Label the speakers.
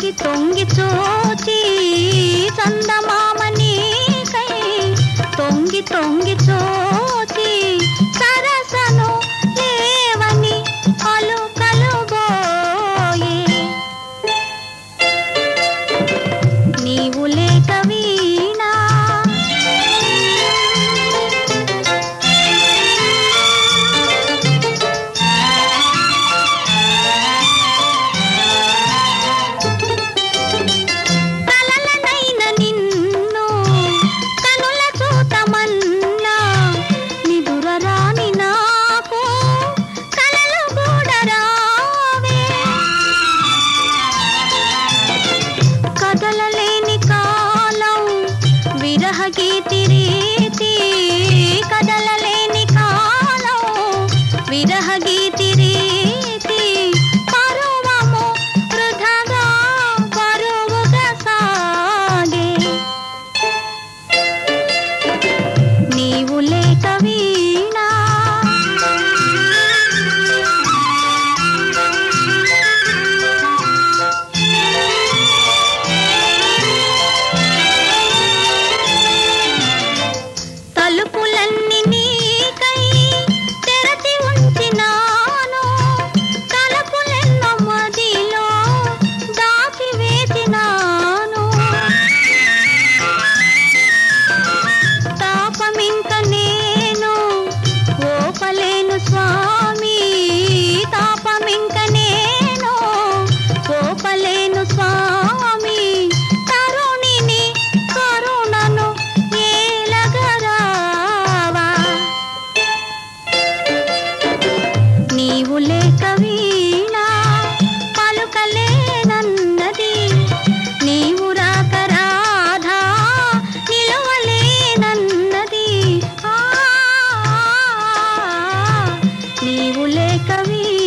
Speaker 1: తొంగి తొంగి చూచి చందమామ నీకై తొంగి తొంగి చూచి సరసను లేవని అలు కలుగోయే నీవు లేక వీణా కలలనైన నిన్ను కనుల చూతమన్నా నిదుర రాని నాకు కలలు కూడా రావే కదలలేని కాలం విరహ గీతి రీతి కదలలేని కాలం విరహ గీతి రీతి పరువము వృధగా పరువుగా సాగే నీవు లేక వీణా తలుపులన్నీ నీకై తెరచి ఉంచినాను తలుపులెన్నో మదిలో దాచి వేచినాను తాపమింక నేను ఓపలేను స్వామి తాపమింక నేను ఓపలేను స్వామి తరుణిని కరుణను ఏలగరావా నీవు లేక వీణా పలుకలేనన్నది నీవు రాక రాధా నిలవలేనన్నది ఆ నీవు లేక వీణా